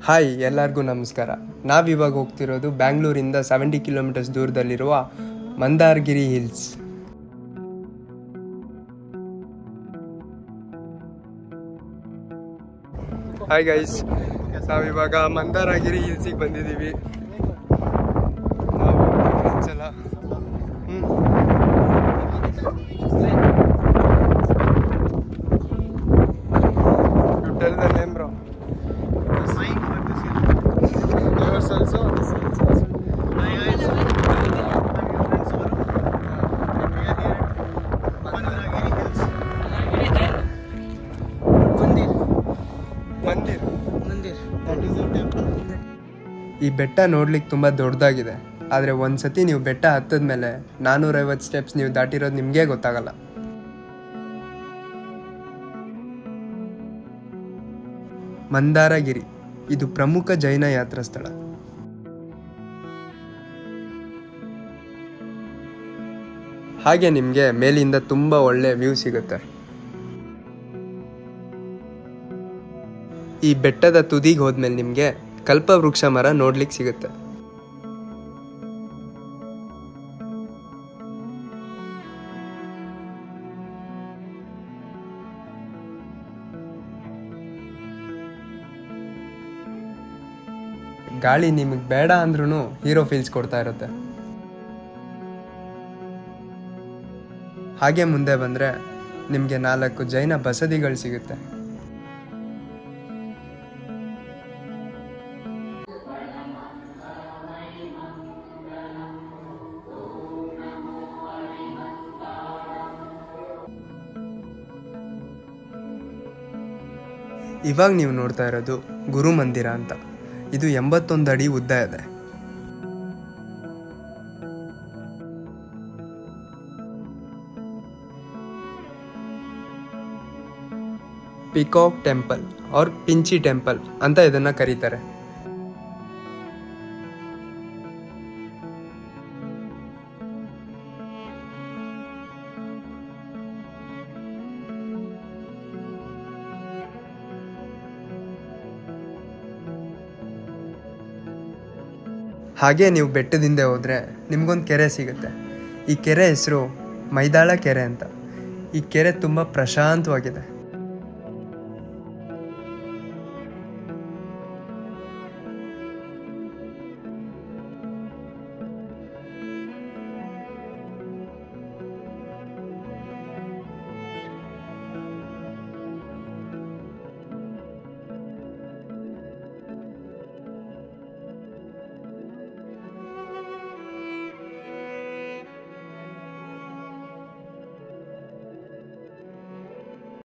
Hi ಎಲ್ಲರಿಗೂ ನಮಸ್ಕಾರ ನಾವಿವಾಗ ಹೋಗ್ತಿರೋದು ಬ್ಯಾಂಗ್ಳೂರಿಂದ ಸೆವೆಂಟಿ ಕಿಲೋಮೀಟರ್ಸ್ ದೂರದಲ್ಲಿರುವ ಮಂದಾರ್ಗಿರಿ ಹಿಲ್ಸ್ ಹಾಯ್ ಗೈಸ್ ನಾವಿವಾಗ ಮಂದಾರಗಿರಿ ಹಿಲ್ಸಿಗೆ ಬಂದಿದ್ದೀವಿ ನಾವು ಫ್ರೆಂಡ್ಸ್ ಎಲ್ಲ ಹ್ಮ್. You tell the name, bro. Yours also, this hills also. ಮಂದಿರ್ ಈ ಬೆಟ್ಟ ನೋಡ್ಲಿಕ್ಕೆ ತುಂಬ ದೊಡ್ಡದಾಗಿದೆ ಆದರೆ ಒಂದ್ಸತಿ ನೀವು ಬೆಟ್ಟ ಹತ್ತದ ಮೇಲೆ ನಾನ್ನೂರೈವತ್ತು ಸ್ಟೆಪ್ಸ್ ನೀವು ದಾಟಿರೋದು ನಿಮಗೆ ಗೊತ್ತಾಗಲ್ಲ ಮಂದಾರಗಿರಿ ಇದು ಪ್ರಮುಖ ಜೈನ ಯಾತ್ರಾ ಸ್ಥಳ ಹಾಗೆ ನಿಮಗೆ ಮೇಲಿಂದ ತುಂಬ ಒಳ್ಳೆ ವ್ಯೂ ಸಿಗುತ್ತೆ ಈ ಬೆಟ್ಟದ ತುದಿಗೆ ಹೋದ್ಮೇಲೆ ನಿಮಗೆ ಕಲ್ಪವೃಕ್ಷ ಮರ ನೋಡ್ಲಿಕ್ಕೆ ಸಿಗುತ್ತೆ ಗಾಳಿ ನಿಮಗೆ ಬೇಡ ಅಂದ್ರೂ ಹೀರೋ ಫೀಲ್ಸ್ ಕೊಡ್ತಾ ಇರುತ್ತೆ ಹಾಗೆ ಮುಂದೆ ಬಂದರೆ ನಿಮಗೆ ನಾಲ್ಕು ಜೈನ ಬಸದಿಗಳು ಸಿಗುತ್ತೆ ಇವಾಗ ನೀವು ನೋಡ್ತಾ ಇರೋದು ಗುರು ಮಂದಿರ ಅಂತ ಇದು ಎಂಬತ್ತೊಂದು ಅಡಿ ಉದ್ದ ಇದೆ ಪಿಕಾಕ್ ಟೆಂಪಲ್ ಆರ್ ಪಿಂಚಿ ಟೆಂಪಲ್ ಅಂತ ಇದನ್ನ ಕರೀತಾರೆ ಹಾಗೆ ನೀವು ಬೆಟ್ಟದಿಂದ ಹೋದರೆ ನಿಮ್ಗೊಂದು ಕೆರೆ ಸಿಗುತ್ತೆ ಈ ಕೆರೆ ಹೆಸರು ಮೈದಾಳ ಕೆರೆ ಅಂತ ಈ ಕೆರೆ ತುಂಬ ಪ್ರಶಾಂತವಾಗಿದೆ